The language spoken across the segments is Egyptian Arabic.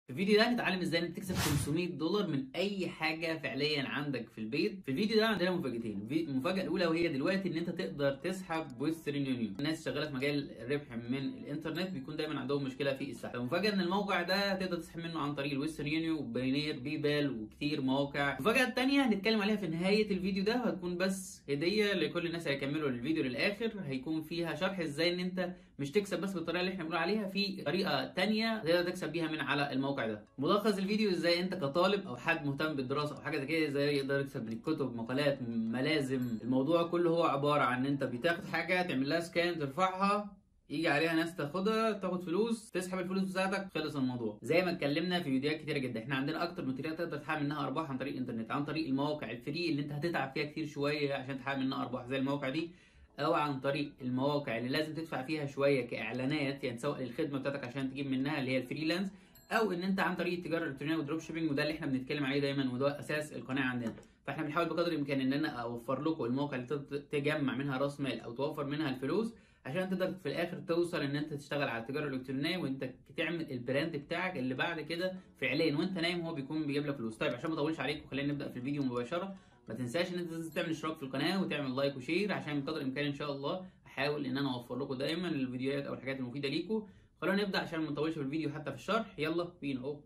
في الفيديو ده هنتعلم ازاي انك تكسب 500 دولار من اي حاجه فعليا عندك في البيت في الفيديو ده عندنا مفاجاتين في- المفاجاه الاولى وهي دلوقتي ان انت تقدر تسحب ويسترن يونيون الناس شغاله في مجال الربح من الانترنت بيكون دايما عندهم مشكله في السحب المفاجاه ان الموقع ده تقدر تسحب منه عن طريق الويسترن يونيون وبايونير بيبال وكتير مواقع المفاجاه الثانيه هنتكلم عليها في نهايه الفيديو ده وهتكون بس هديه لكل الناس اللي هيكملوا الفيديو للاخر هيكون فيها شرح ازاي ان انت مش تكسب بس بالطريقه اللي احنا بنقول عليها في طريقه تانية تقدر تكسب بيها من على الموقع ده ملخص الفيديو ازاي انت كطالب او حد مهتم بالدراسه او حاجه زي كده ازاي يقدر يكسب من الكتب مقالات ملازم الموضوع كله هو عباره عن ان انت بتاخد حاجه تعمل لها سكان ترفعها يجي عليها ناس تاخدها تاخد فلوس تسحب الفلوس بتاعتك خلص الموضوع زي ما اتكلمنا في فيديوهات كتيره جدا احنا عندنا اكتر من طريقه تقدر تحقق منها ارباح عن طريق الانترنت عن طريق المواقع الفري اللي انت هتتعب فيها كتير شويه عشان تحقق منها ارباح زي المواقع دي او عن طريق المواقع اللي لازم تدفع فيها شويه كاعلانات يعني سواء للخدمه بتاعتك عشان تجيب منها اللي هي الفريلانس او ان انت عن طريق التجاره الالكترونيه والدروب شيبنج وده اللي احنا بنتكلم عليه دايما وده اساس القناه عندنا فاحنا بنحاول بقدر الامكان ان انا اوفر لكم المواقع اللي تقدر تجمع منها راس مال او توفر منها الفلوس عشان تقدر في الاخر توصل ان انت تشتغل على التجاره الالكترونيه وانت تعمل البراند بتاعك اللي بعد كده فعليا وانت نايم هو بيكون بيجيب لك فلوس طيب عشان ما اطولش عليكم خلينا نبدا في الفيديو مباشره ما تنساش ان انت لازم تعمل اشتراك في القناه وتعمل لايك وشير عشان بقدر الامكان ان شاء الله احاول ان انا اوفر لكم دايما الفيديوهات او الحاجات المفيده ليكم خلونا نبدا عشان ما نطولش في الفيديو حتى في الشرح يلا بينا اهو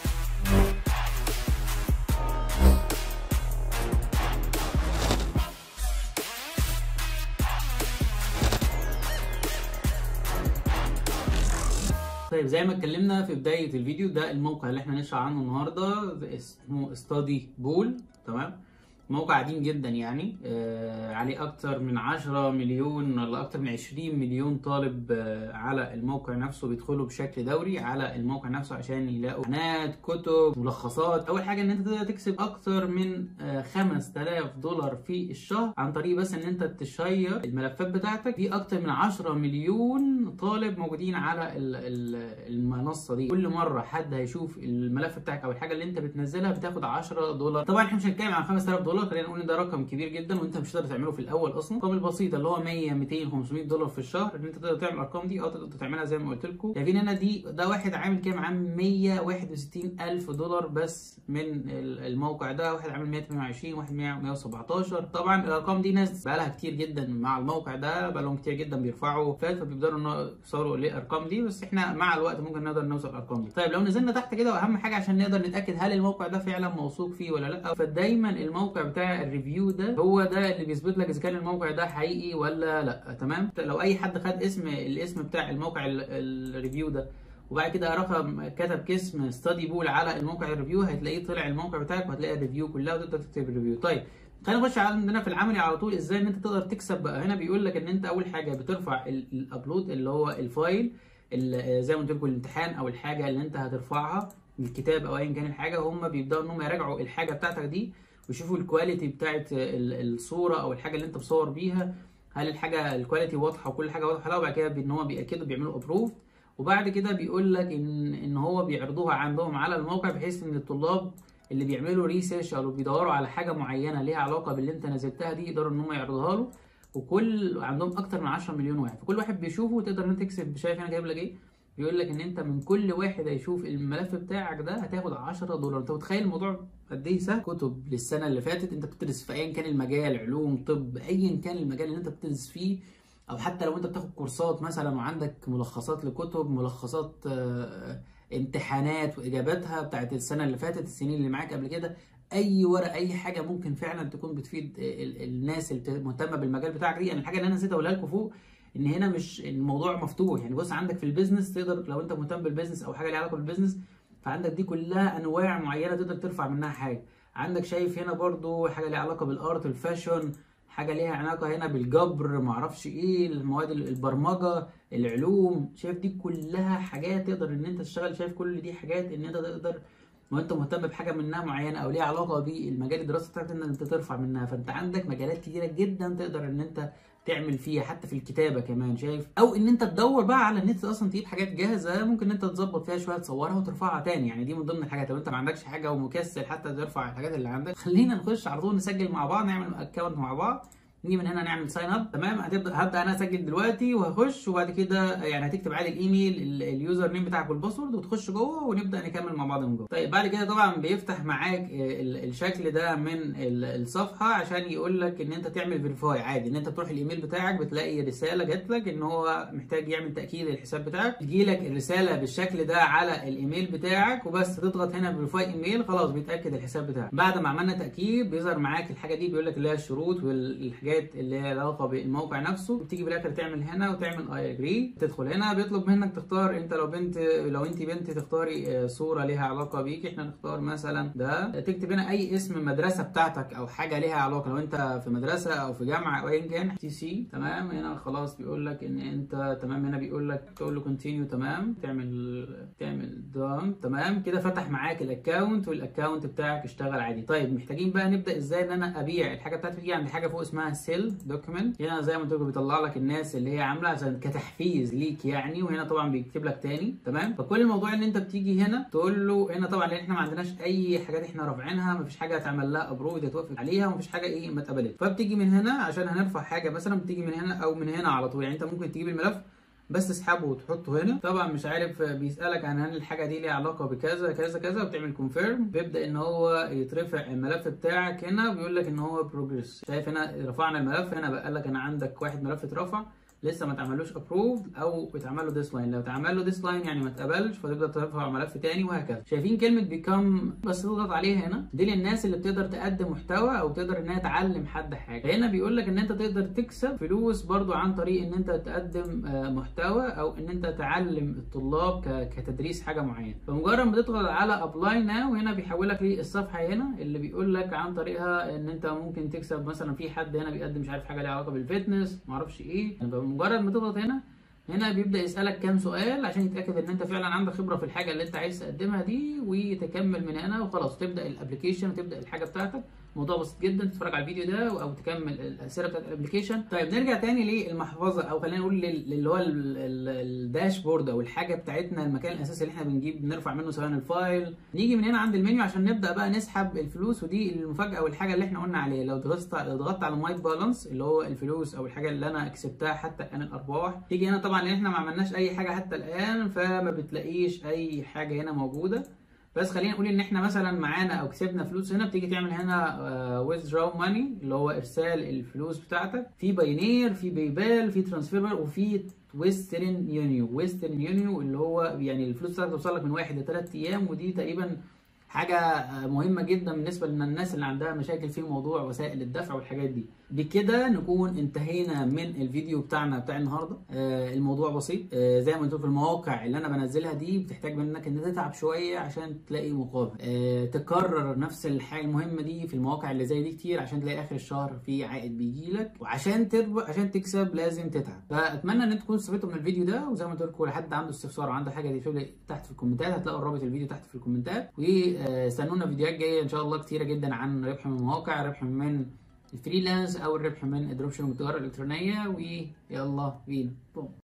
طيب زي ما اتكلمنا في بداية الفيديو ده الموقع اللي احنا نشرح عنه النهارده ده اسمه ستادي بول تمام موقع قديم جدا يعني آه عليه اكتر من 10 مليون ولا اكتر من 20 مليون طالب آه على الموقع نفسه بيدخلوا بشكل دوري على الموقع نفسه عشان يلاقوا اعلانات كتب ملخصات اول حاجه ان انت تقدر تكسب اكتر من آه 5000 دولار في الشهر عن طريق بس ان انت تشير الملفات بتاعتك في اكتر من 10 مليون طالب موجودين على ال- ال- المنصه دي كل مره حد هيشوف الملف بتاعك او الحاجه اللي انت بتنزلها بتاخد 10 دولار طبعا احنا مش هنتكلم عن 5000 دولار خلينا نقول ان ده رقم كبير جدا وانت مش هتقدر تعمله في الاول اصلا الارقام البسيطه اللي هو 100 200 500 دولار في الشهر ان انت تقدر تعمل الارقام دي اه تقدر تعملها زي ما قلت لكم شايفين انا دي ده واحد عامل كام عامل 161 الف دولار بس من ال- الموقع ده واحد عامل 128 واحد 100 117 طبعا الارقام دي ناس بقالها كتير جدا مع الموقع ده بقالهم كتير جدا بيرفعوا فات فبيقدروا ان يوصلوا للارقام دي بس احنا مع الوقت ممكن نقدر نوصل الارقام دي طيب لو نزلنا تحت كده واهم حاجه عشان نقدر نتاكد هل الموقع ده فعلا موثوق فيه ولا لا فدايما الموقع بتاع الريفيو ده هو ده اللي بيثبت لك اذا كان الموقع ده حقيقي ولا لا تمام لو اي حد خد اسم الاسم بتاع الموقع ال- الريفيو ده وبعد كده رقم كتب اسم ستادي بول على الموقع الريفيو هتلاقيه طلع الموقع بتاعك وهتلاقي الريفيو كلها وتقدر تكتب الريفيو طيب خلينا نخش عندنا في العملي على طول ازاي ان انت تقدر تكسب بقى هنا بيقول لك ان انت اول حاجه بترفع ال- الابلود اللي هو الفايل ال- زي ما قلت لكم الامتحان او الحاجه اللي انت هترفعها الكتاب او ايا كان الحاجه هم بيبداوا ان هم يراجعوا الحاجه بتاعتك دي ويشوفوا الكواليتي بتاعت ال- الصوره او الحاجه اللي انت مصور بيها هل الحاجه الكواليتي واضحه وكل حاجه واضحه لا وبعد كده ان هو بياكدوا بيعملوا ابروف وبعد كده بيقول لك ان ان هو بيعرضوها عندهم على الموقع بحيث ان الطلاب اللي بيعملوا ريسيرش او بيدوروا على حاجه معينه ليها علاقه باللي انت نزلتها دي يقدروا ان هم يعرضوها له وكل عندهم اكتر من 10 مليون واحد فكل واحد بيشوفه وتقدر ان انت تكسب شايف انا جايب لك ايه بيقول لك ان انت من كل واحد هيشوف الملف بتاعك ده هتاخد 10 دولار انت متخيل الموضوع قد ايه سهل كتب للسنه اللي فاتت انت بتدرس في ايا كان المجال علوم طب ايا كان المجال اللي انت بتدرس فيه او حتى لو انت بتاخد كورسات مثلا وعندك ملخصات لكتب ملخصات آه، امتحانات واجاباتها بتاعت السنه اللي فاتت السنين اللي معاك قبل كده اي ورق اي حاجه ممكن فعلا تكون بتفيد ال- الناس اللي بت- مهتمه بالمجال بتاعك دي يعني الحاجه اللي انا نسيت اقولها لكم فوق ان هنا مش الموضوع مفتوح يعني بص عندك في البيزنس تقدر لو انت مهتم بالبيزنس او حاجه ليها علاقه بالبيزنس فعندك دي كلها انواع معينه تقدر ترفع منها حاجه عندك شايف هنا برضو حاجه ليها علاقه بالارت الفاشن حاجه ليها علاقه هنا بالجبر معرفش ايه المواد ال- البرمجه العلوم شايف دي كلها حاجات تقدر ان انت تشتغل شايف كل دي حاجات ان انت تقدر وانت مهتم بحاجه منها معينه او ليها علاقه بالمجال الدراسي بتاعك ان انت ترفع منها فانت عندك مجالات كتيره جدا تقدر ان انت تعمل فيها حتى في الكتابه كمان شايف او ان انت تدور بقى على النت اصلا تجيب حاجات جاهزه ممكن ان انت تظبط فيها شويه تصورها وترفعها تاني يعني دي من ضمن الحاجات لو انت ما عندكش حاجه ومكسل حتى ترفع الحاجات اللي عندك خلينا نخش على طول نسجل مع بعض نعمل اكونت مع بعض نيجي من هنا نعمل ساين اب تمام هتبدا هبدا انا اسجل دلوقتي وهخش وبعد كده يعني هتكتب عادي الايميل ال- اليوزر نيم بتاعك والباسورد وتخش جوه ونبدا نكمل مع بعض من جوه طيب بعد كده طبعا بيفتح معاك ال- الشكل ده من ال- الصفحه عشان يقول لك ان انت تعمل فيريفاي عادي ان انت بتروح الايميل بتاعك بتلاقي رساله جات لك ان هو محتاج يعمل تاكيد للحساب بتاعك تجي لك الرساله بالشكل ده على الايميل بتاعك وبس تضغط هنا فيريفاي ايميل خلاص بيتاكد الحساب بتاعك بعد ما عملنا تاكيد بيظهر معاك الحاجه دي بيقول لك اللي هي الشروط والحاجات اللي هي علاقه بالموقع نفسه بتيجي في الاخر تعمل هنا وتعمل اي اجري تدخل هنا بيطلب منك تختار انت لو بنت لو انت بنت تختاري آه، صوره ليها علاقه بيك احنا نختار مثلا ده تكتب هنا اي اسم مدرسه بتاعتك او حاجه ليها علاقه لو انت في مدرسه او في جامعه او ايا كان تي سي تمام هنا خلاص بيقول لك ان انت تمام هنا بيقول لك تقول له كونتينيو تمام تعمل تعمل دام تمام كده فتح معاك الاكونت والاكونت بتاعك اشتغل عادي طيب محتاجين بقى نبدا ازاي ان انا ابيع الحاجه بتاعتي دي عند حاجه فوق اسمها سيل دوكيمنت هنا زي ما قلت لكم بيطلع لك الناس اللي هي عامله عشان كتحفيز ليك يعني وهنا طبعا بيكتب لك تاني تمام فكل الموضوع ان انت بتيجي هنا تقول له هنا طبعا لان احنا ما عندناش اي حاجات احنا رافعينها ما فيش حاجه هتعمل لها ابروف تتوافق عليها ومفيش حاجه ايه ما اتقبلتش فبتيجي من هنا عشان هنرفع حاجه مثلا بتيجي من هنا او من هنا على طول يعني انت ممكن تجيب الملف بس تسحبه وتحطه هنا طبعا مش عارف بيسالك عن هل الحاجه دي ليها علاقه بكذا كذا كذا وبتعمل كونفيرم بيبدا ان هو يترفع الملف بتاعك هنا بيقول لك ان هو بروجريس شايف هنا رفعنا الملف هنا بقى لك انا عندك واحد ملف اترفع لسه ما اتعملوش ابروف او اتعمل له ديسلاين لو اتعمل له ديسلاين يعني ما اتقبلش فتبدا ترفع ملف تاني وهكذا شايفين كلمه بيكم بس تضغط عليها هنا دي للناس اللي بتقدر تقدم محتوى او تقدر انها تعلم حد حاجه هنا بيقول لك ان انت تقدر تكسب فلوس برضو عن طريق ان انت تقدم آه، محتوى او ان انت تعلم الطلاب ك- كتدريس حاجه معينه فمجرد ما تضغط على ابلاي ناو هنا بيحولك للصفحه هنا اللي بيقول لك عن طريقها ان انت ممكن تكسب مثلا في حد هنا بيقدم مش عارف حاجه ليها علاقه بالفتنس معرفش ايه مجرد ما تضغط هنا هنا بيبدا يسالك كام سؤال عشان يتاكد ان انت فعلا عندك خبره في الحاجه اللي انت عايز تقدمها دي وتكمل من هنا وخلاص تبدا الابلكيشن وتبدا الحاجه بتاعتك موضوع بسيط جدا تتفرج على الفيديو ده او تكمل الاسئله بتاعت الابلكيشن طيب نرجع تاني للمحفظه او خلينا نقول لل- اللي هو ال- ال- الداشبورد او الحاجه بتاعتنا المكان الاساسي اللي احنا بنجيب بنرفع منه سواء الفايل نيجي من هنا عند المنيو عشان نبدا بقى نسحب الفلوس ودي المفاجاه والحاجه اللي احنا قلنا عليها لو ضغطت لو ضغطت على ماي بالانس اللي هو الفلوس او الحاجه اللي انا كسبتها حتى الان الارباح تيجي هنا طبعا لان احنا ما عملناش اي حاجه حتى الان فما بتلاقيش اي حاجه هنا موجوده بس خلينا نقول ان احنا مثلا معانا او كسبنا فلوس هنا بتيجي تعمل هنا ويزدراو ماني اللي هو ارسال الفلوس بتاعتك في باينير في بايبال في ترانسفير وفي ويسترن يونيو ويسترن يونيو اللي هو يعني الفلوس بتاعتك توصل لك من واحد لثلاث ايام ودي تقريبا حاجة مهمة جدا بالنسبة للناس اللي عندها مشاكل في موضوع وسائل الدفع والحاجات دي بكده نكون انتهينا من الفيديو بتاعنا بتاع النهاردة آه الموضوع بسيط آه زي ما قلت لكم في المواقع اللي انا بنزلها دي بتحتاج منك ان تتعب شوية عشان تلاقي مقابل آه تكرر نفس الحاجة المهمة دي في المواقع اللي زي دي كتير عشان تلاقي اخر الشهر في عائد بيجي لك وعشان تربح عشان تكسب لازم تتعب فاتمنى ان انتم تكونوا استفدتوا من الفيديو ده وزي ما قلت لكم لحد عنده استفسار وعنده حاجة يكتب لي تحت في الكومنتات هتلاقوا رابط الفيديو تحت في الكومنتات واستنونا فيديوهات جايه ان شاء الله كتيره جدا عن ربح من المواقع ربح من الفريلانس او الربح من الدروب شيبنج والتجاره الالكترونيه ويلا بينا بوم